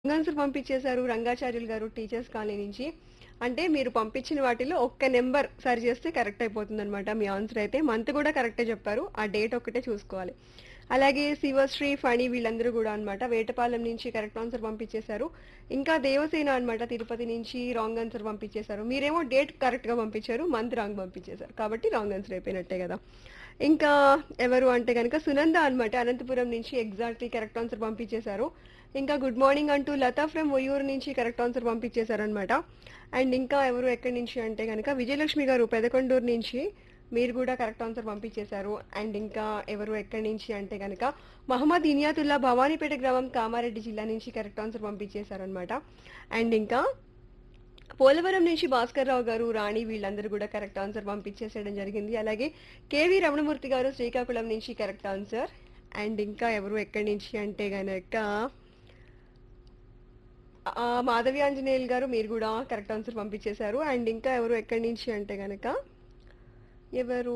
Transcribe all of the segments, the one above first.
answer పంపించేశారు రంగాచార్యులు గారు teachers colony నుంచి అంటే మీరు పంపించిన వాటిలో ఒక్క నెంబర్ సరి చేస్తే కరెక్ట్ అయిపోతుంది అనమాట మీ ఆన్సర్ అయితే మంత్ కూడా కరెక్టే చెప్పారు ఆ డేట్ ఒక్కటే చూసుకోవాలి అలాగే శివశ్రీ ఫణి వీళ్ళందరూ కూడా అన్నమాట వేటపాలెం నుంచి కరెక్ట్ ఆన్సర్ పంపించేశారు ఇంకా దేవసేన అన్నమాట తిరుపతి నుంచి రాంగ్ ఆన్సర్ పంపించేశారు మీరేమో డేట్ కరెక్ట్ గా పంపించారు మంత్ రాంగ్ పంపించేశారు కాబట్టి రాంగ్ ఆన్సర్ అయిపోయినట్టే కదా ఇంకా ఎవరు అంటే కనుక సునంద అన్నమాట అనంతపురం నుంచి ఎగ్జాక్ట్లీ కరెక్ట్ ఆన్సర్ పంపించేశారు ఇంకా గుడ్ మార్నింగ్ అంటూ లతా ఫ్రమ్ ఒయూరు నుంచి కరెక్ట్ ఆన్సర్ పంపించేశారు అనమాట అండ్ ఇంకా ఎవరు ఎక్కడి నుంచి అంటే కనుక విజయలక్ష్మి గారు పెదకొండూరు నుంచి మీరు కూడా కరెక్ట్ ఆన్సర్ పంపించేశారు అండ్ ఇంకా ఎవరు ఎక్కడి నుంచి అంటే కనుక మహమ్మద్ ఇనియాతుల్లా భవానీపేట గ్రామం కామారెడ్డి జిల్లా నుంచి కరెక్ట్ ఆన్సర్ పంపించేశారు అనమాట అండ్ ఇంకా పోలవరం నుంచి భాస్కర్ రావు గారు రాణి వీళ్ళందరూ కూడా కరెక్ట్ ఆన్సర్ పంపించేసేయడం జరిగింది అలాగే కేవి రమణమూర్తి గారు శ్రీకాకుళం నుంచి కరెక్ట్ ఆన్సర్ అండ్ ఇంకా ఎవరు ఎక్కడి నుంచి అంటే గనక ఆ, మాధవి ఆంజనేయులు గారు మీరు కూడా కరెక్ట్ ఆన్సర్ పంపించేశారు అండ్ ఇంకా ఎవరు ఎక్కడి నుంచి అంటే గనక ఎవరు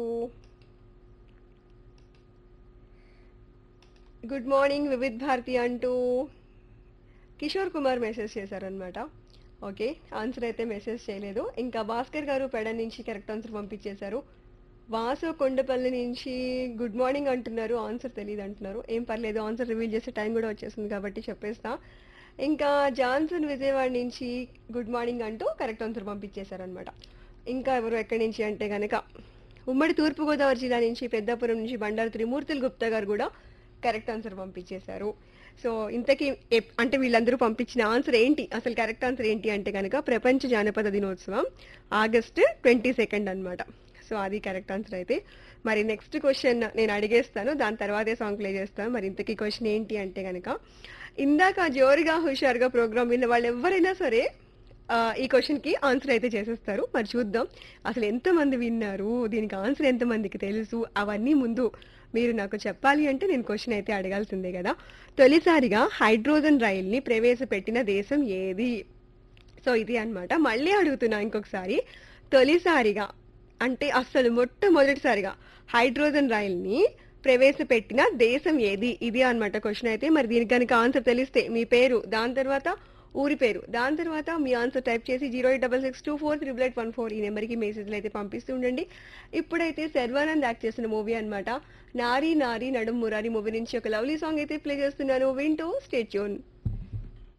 గుడ్ మార్నింగ్ వివిధ్ భారతి అంటూ కిషోర్ కుమార్ మెసేజ్ చేశారనమాట ఓకే ఆన్సర్ అయితే మెసేజ్ చేయలేదు ఇంకా భాస్కర్ గారు పెడ నుంచి కరెక్ట్ ఆన్సర్ పంపించేశారు వాసు కొండపల్లి నుంచి గుడ్ మార్నింగ్ అంటున్నారు ఆన్సర్ తెలియదు అంటున్నారు ఏం పర్లేదు ఆన్సర్ రివీల్ చేసే టైం కూడా వచ్చేసింది కాబట్టి చెప్పేస్తా ఇంకా జాన్సన్ విజయవాడ నుంచి గుడ్ మార్నింగ్ అంటూ కరెక్ట్ ఆన్సర్ పంపించేశారనమాట ఇంకా ఎవరు ఎక్కడి నుంచి అంటే కనుక ఉమ్మడి తూర్పుగోదావరి జిల్లా నుంచి పెద్దాపురం నుంచి బండారు త్రిమూర్తులు గుప్తా గారు కూడా కరెక్ట్ ఆన్సర్ పంపించేశారు సో ఇంతకీ ఎప్- అంటే వీళ్ళందరూ పంపించిన ఆన్సర్ ఏంటి అసలు కరెక్ట్ ఆన్సర్ ఏంటి అంటే కనుక ప్రపంచ జానపద దినోత్సవం ఆగస్ట్ ట్వంటీ సెకండ్ అనమాట సో అది కరెక్ట్ ఆన్సర్ అయితే మరి నెక్స్ట్ క్వశ్చన్ నేను అడిగేస్తాను దాని తర్వాతే సాంగ్ ప్లే చేస్తాను మరి ఇంతకీ క్వశ్చన్ ఏంటి అంటే కనుక ఇందాక జోరుగా హుషారుగా ప్రోగ్రామ్ విన్న వాళ్ళు ఎవరైనా సరే ఆ, ఈ క్వశ్చన్ కి ఆన్సర్ అయితే చేసేస్తారు మరి చూద్దాం అసలు ఎంతమంది విన్నారు దీనికి ఆన్సర్ ఎంతమందికి తెలుసు అవన్నీ ముందు మీరు నాకు చెప్పాలి అంటే నేను క్వశ్చన్ అయితే అడగాల్సిందే కదా తొలిసారిగా హైడ్రోజన్ రైల్ని ప్రవేశపెట్టిన దేశం ఏది సో ఇది అన్నమాట మళ్ళీ అడుగుతున్నా ఇంకొకసారి తొలిసారిగా అంటే అస్సలు మొట్టమొదటిసారిగా హైడ్రోజన్ రైల్ని ప్రవేశపెట్టిన దేశం ఏది ఇది అన్నమాట క్వశ్చన్ అయితే మరి దీనికి కనుక ఆన్సర్ తెలిస్తే మీ పేరు దాని తర్వాత ఊరి పేరు దాని తర్వాత మీ ఆన్సర్ టైప్ చేసి zero eight double six two four triple eight one four ఈ నెంబర్కి మెసేజ్లు అయితే పంపిస్తూ ఉండండి ఇప్పుడైతే శర్వానంద్ యాక్ట్ చేసిన మూవీ అన్నమాట నారీ నారీ నడుం మురారి మూవీ నుంచి ఒక లవ్లీ సాంగ్ అయితే ప్లే చేస్తున్నాను వింటూ స్టేట్యూన్